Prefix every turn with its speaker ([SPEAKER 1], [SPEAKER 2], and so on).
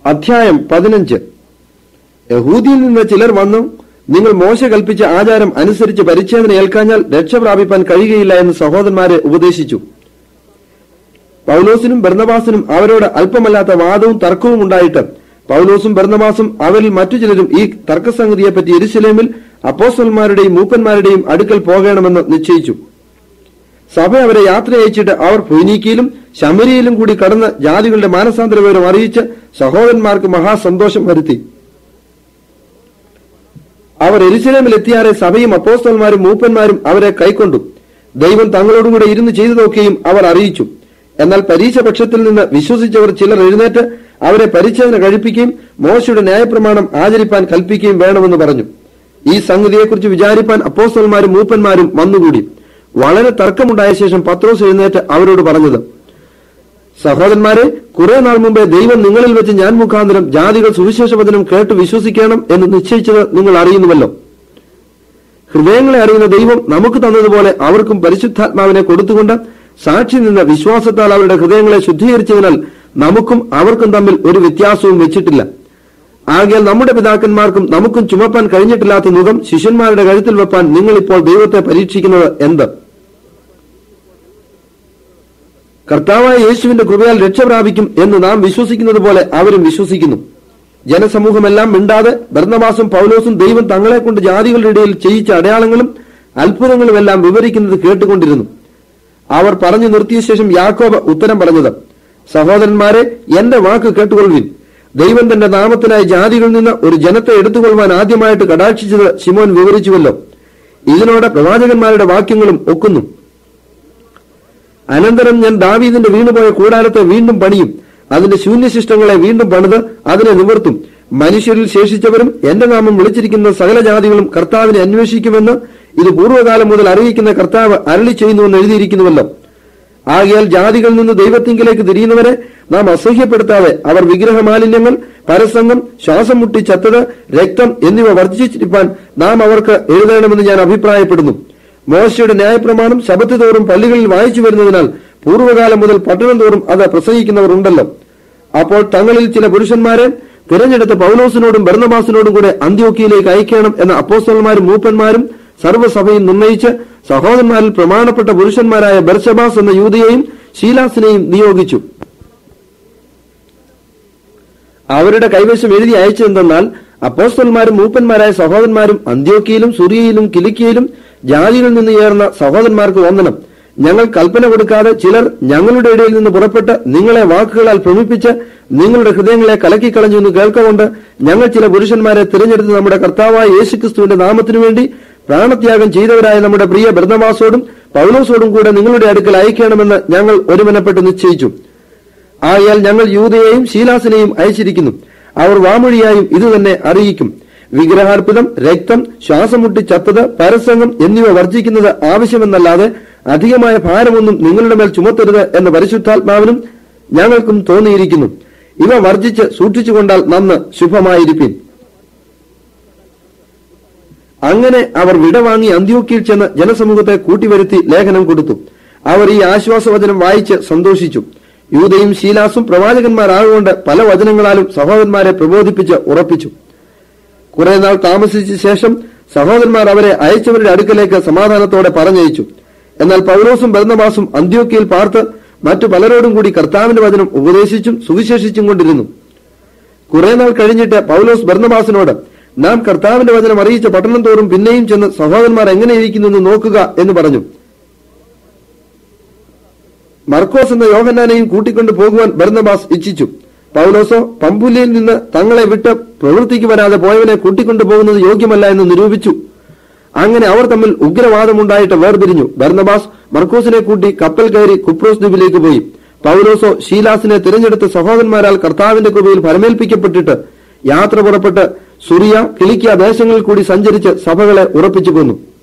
[SPEAKER 1] അധ്യായം പതിനഞ്ച് യഹൂദിയിൽ നിന്ന് ചിലർ വന്നു നിങ്ങൾ മോശ കൽപ്പിച്ച ആചാരം അനുസരിച്ച് പരിച്ഛേദന ഏൽക്കാഞ്ഞാൽ രക്ഷ പ്രാപിപ്പാൻ കഴിയുകയില്ല എന്ന് സഹോദരന്മാരെ ഉപദേശിച്ചു പൗലോസിനും ബർന്നബാസിനും അവരോട് അല്പമല്ലാത്ത വാദവും തർക്കവും ഉണ്ടായിട്ട് പൗലോസും ബർന്നബാസും അവരിൽ മറ്റു ചിലരും ഈ തർക്കസംഗതിയെപ്പറ്റി എരുശലേമിൽ അപ്പോസ്റ്റന്മാരുടെയും മൂപ്പന്മാരുടെയും അടുക്കൽ പോകണമെന്ന് നിശ്ചയിച്ചു സഭ അവരെ യാത്ര അയച്ചിട്ട് അവർ ഫൊയ്നീക്കിയിലും ശമരിയിലും കൂടി കടന്ന് ജാതികളുടെ മാനസാന്തര വിവരം അറിയിച്ച് സഹോദരന്മാർക്ക് മഹാസന്തോഷം വരുത്തി അവർ എരുസലേമിൽ എത്തിയാറെ സഭയും അപ്പോസ്തലന്മാരും മൂപ്പന്മാരും അവരെ കൈക്കൊണ്ടു ദൈവം തങ്ങളോടുകൂടെ ഇരുന്ന് ചെയ്തതൊക്കെയും അവർ അറിയിച്ചു എന്നാൽ പരീക്ഷ പക്ഷത്തിൽ നിന്ന് വിശ്വസിച്ചവർ ചിലർ എഴുന്നേറ്റ് അവരെ പരിച്ഛേദന കഴിപ്പിക്കുകയും മോശയുടെ ന്യായപ്രമാണം ആചരിപ്പാൻ കൽപ്പിക്കുകയും വേണമെന്ന് പറഞ്ഞു ഈ സംഗതിയെക്കുറിച്ച് വിചാരിപ്പാൻ അപ്പോസ്തലന്മാരും മൂപ്പന്മാരും വന്നുകൂടി വളരെ തർക്കമുണ്ടായ ശേഷം പത്രോസ് എഴുന്നേറ്റ് അവരോട് പറഞ്ഞത് സഹോദരന്മാരെ കുറെ നാൾ മുമ്പേ ദൈവം നിങ്ങളിൽ വെച്ച് ഞാൻ മുഖാന്തരം ജാതികൾ സുവിശേഷ വചനം കേട്ട് വിശ്വസിക്കണം എന്ന് നിശ്ചയിച്ചത് നിങ്ങൾ അറിയുന്നുവല്ലോ ഹൃദയങ്ങളെ അറിയുന്ന ദൈവം നമുക്ക് തന്നതുപോലെ അവർക്കും പരിശുദ്ധാത്മാവിനെ കൊടുത്തുകൊണ്ട് സാക്ഷി നിന്ന വിശ്വാസത്താൽ അവരുടെ ഹൃദയങ്ങളെ ശുദ്ധീകരിച്ചതിനാൽ നമുക്കും അവർക്കും തമ്മിൽ ഒരു വ്യത്യാസവും വെച്ചിട്ടില്ല ആകയാൽ നമ്മുടെ പിതാക്കന്മാർക്കും നമുക്കും ചുമപ്പാൻ കഴിഞ്ഞിട്ടില്ലാത്ത മുഖം ശിഷ്യന്മാരുടെ കഴുത്തിൽ വെപ്പാൻ നിങ്ങൾ ഇപ്പോൾ ദൈവത്തെ പരീക്ഷിക്കുന്നത് എന്ത് കർത്താവായ യേശുവിന്റെ കൃപയാൽ രക്ഷ പ്രാപിക്കും എന്ന് നാം വിശ്വസിക്കുന്നത് പോലെ അവരും വിശ്വസിക്കുന്നു ജനസമൂഹമെല്ലാം മിണ്ടാതെ ഭരണമാസം പൗലോസും ദൈവം തങ്ങളെ കൊണ്ട് ജാതികളുടെ ഇടയിൽ ചെയ്യിച്ച അടയാളങ്ങളും അത്ഭുതങ്ങളും എല്ലാം വിവരിക്കുന്നത് കേട്ടുകൊണ്ടിരുന്നു അവർ പറഞ്ഞു നിർത്തിയ ശേഷം യാക്കോബ് ഉത്തരം പറഞ്ഞത് സഹോദരന്മാരെ എന്റെ വാക്ക് കേട്ടുകൊള്ളുവിൻ ദൈവം തന്റെ നാമത്തിനായി ജാതികളിൽ നിന്ന് ഒരു ജനത്തെ എടുത്തുകൊള്ളുവാൻ ആദ്യമായിട്ട് കടാക്ഷിച്ചത് ശിമോൻ വിവരിച്ചുവല്ലോ ഇതിനോട് പ്രവാചകന്മാരുടെ വാക്യങ്ങളും ഒക്കുന്നു അനന്തരം ഞാൻ ദാവീദിന്റെ വീണുപോയ കൂടാരത്തെ വീണ്ടും പണിയും അതിന്റെ ശൂന്യശിഷ്ടങ്ങളെ വീണ്ടും പണിത് അതിനെ നിവർത്തും മനുഷ്യരിൽ ശേഷിച്ചവരും എന്റെ നാമം വിളിച്ചിരിക്കുന്ന സകല ജാതികളും കർത്താവിനെ അന്വേഷിക്കുമെന്ന് ഇത് പൂർവ്വകാലം മുതൽ അറിയിക്കുന്ന കർത്താവ് അരളി ചെയ്യുന്നുവെന്ന് എഴുതിയിരിക്കുന്നുവല്ലോ ആകയാൽ ജാതികളിൽ നിന്ന് ദൈവത്തിങ്കിലേക്ക് തിരിയുന്നവരെ നാം അസഹ്യപ്പെടുത്താതെ അവർ വിഗ്രഹമാലിന്യങ്ങൾ പരസംഗം ശ്വാസം മുട്ടി ചത്തത് രക്തം എന്നിവ വർജിച്ചിരിപ്പാൻ നാം അവർക്ക് എഴുതണമെന്ന് ഞാൻ അഭിപ്രായപ്പെടുന്നു മോശയുടെ ന്യായപ്രമാണം ശബത്ത് തോറും പള്ളികളിൽ വായിച്ചു വരുന്നതിനാൽ പൂർവ്വകാലം മുതൽ പട്ടണം തോറും അത് പ്രസംഗിക്കുന്നവർ ഉണ്ടല്ലോ അപ്പോൾ തങ്ങളിൽ ചില പുരുഷന്മാരെ തിരഞ്ഞെടുത്ത പൗലോസിനോടും ഭരണമാസിനോടും കൂടെ അന്ത്യോക്കിയിലേക്ക് അയക്കണം എന്ന അപ്പോസ്തലന്മാരും മൂപ്പന്മാരും സർവ്വസഭയും നിർണയിച്ച് സഹോദരന്മാരിൽ പ്രമാണപ്പെട്ട പുരുഷന്മാരായ ബർഷബാസ് എന്ന യൂതയെയും ശീലാസിനെയും നിയോഗിച്ചു അവരുടെ കൈവശം എഴുതി അയച്ചതെന്തെന്നാൽ അപ്പോസ്തലന്മാരും മൂപ്പന്മാരായ സഹോദരന്മാരും അന്ത്യോക്കിയിലും സുറിയയിലും കിലിക്കിയയിലും ജാതിയിൽ നിന്ന് ചേർന്ന സഹോദരന്മാർക്ക് വന്ദനം ഞങ്ങൾ കൽപ്പന കൊടുക്കാതെ ചിലർ ഞങ്ങളുടെ ഇടയിൽ നിന്ന് പുറപ്പെട്ട് നിങ്ങളെ വാക്കുകളാൽ ഭ്രമിപ്പിച്ച് നിങ്ങളുടെ ഹൃദയങ്ങളെ കലക്കിക്കളഞ്ഞു എന്ന് കേൾക്കൊണ്ട് ഞങ്ങൾ ചില പുരുഷന്മാരെ തിരഞ്ഞെടുത്ത് നമ്മുടെ കർത്താവായ യേശുക്രിസ്തുവിന്റെ നാമത്തിനു വേണ്ടി പ്രാണത്യാഗം ചെയ്തവരായ നമ്മുടെ പ്രിയ ഭരണവാസോടും പൗലോസോടും കൂടെ നിങ്ങളുടെ അടുക്കൽ അയക്കണമെന്ന് ഞങ്ങൾ ഒരുമനപ്പെട്ട് നിശ്ചയിച്ചു ആയാൽ ഞങ്ങൾ യൂതയെയും ശീലാസിനെയും അയച്ചിരിക്കുന്നു അവർ വാമൊഴിയായും ഇതുതന്നെ അറിയിക്കും വിഗ്രഹാർപ്പിതം രക്തം ശ്വാസം മുട്ടി ചത്തത് പരസംഗം എന്നിവ വർജിക്കുന്നത് ആവശ്യമെന്നല്ലാതെ അധികമായ ഭാരമൊന്നും നിങ്ങളുടെ മേൽ ചുമത്തരുത് എന്ന് പരിശുദ്ധാത്മാവിനും ഞങ്ങൾക്കും തോന്നിയിരിക്കുന്നു ഇവ വർജിച്ച് സൂക്ഷിച്ചുകൊണ്ടാൽ നന്ന് ശുഭമായിരിക്കും അങ്ങനെ അവർ വിടവാങ്ങി അന്ത്യോക്കിയിൽ ചെന്ന് ജനസമൂഹത്തെ കൂട്ടിവരുത്തി ലേഖനം കൊടുത്തു അവർ ഈ ആശ്വാസവചനം വായിച്ച് സന്തോഷിച്ചു യൂതയും ശീലാസും പ്രവാചകന്മാരാകൊണ്ട് പല വചനങ്ങളാലും സഹോദരന്മാരെ പ്രബോധിപ്പിച്ച് ഉറപ്പിച്ചു കുറെ നാൾ താമസിച്ച ശേഷം സഹോദരന്മാർ അവരെ അയച്ചവരുടെ അടുക്കലേക്ക് സമാധാനത്തോടെ പറഞ്ഞയച്ചു എന്നാൽ പൗലോസും ബർന്നബാസും അന്ത്യോക്കിയിൽ പാർത്ത് മറ്റു പലരോടും കൂടി കർത്താവിന്റെ വചനം ഉപദേശിച്ചും സുവിശേഷിച്ചും കൊണ്ടിരുന്നു കുറെ നാൾ കഴിഞ്ഞിട്ട് പൗലോസ് ബർന്നബാസിനോട് നാം കർത്താവിന്റെ വചനം അറിയിച്ച പട്ടണം തോറും പിന്നെയും ചെന്ന് സഹോദരന്മാർ എങ്ങനെയിരിക്കുന്നു എന്ന് നോക്കുക എന്ന് പറഞ്ഞു മർക്കോസ് എന്ന യോഹന്നാനെയും കൂട്ടിക്കൊണ്ട് പോകുവാൻ ബർന്നബാസ് ഇച്ഛിച്ചു പൗലോസോ പമ്പുലിയിൽ നിന്ന് തങ്ങളെ വിട്ട് പ്രവൃത്തിക്ക് വരാതെ പോയവനെ കൂട്ടിക്കൊണ്ടു പോകുന്നത് യോഗ്യമല്ല എന്ന് നിരൂപിച്ചു അങ്ങനെ അവർ തമ്മിൽ ഉഗ്രവാദമുണ്ടായിട്ട് വേർപിരിഞ്ഞു ബർന്നബാസ് മർക്കോസിനെ കൂട്ടി കപ്പൽ കയറി കുപ്രോസ് ദ്വീപിലേക്ക് പോയി പൗലോസോ ഷീലാസിനെ തിരഞ്ഞെടുത്ത സഹോദരന്മാരാൽ കർത്താവിന്റെ കൃപയിൽ ഫലമേൽപ്പിക്കപ്പെട്ടിട്ട് യാത്ര പുറപ്പെട്ട് സുറിയ കിളിക്കിയ ദേശങ്ങളിൽ കൂടി സഞ്ചരിച്ച് സഭകളെ ഉറപ്പിച്ചു പോന്നു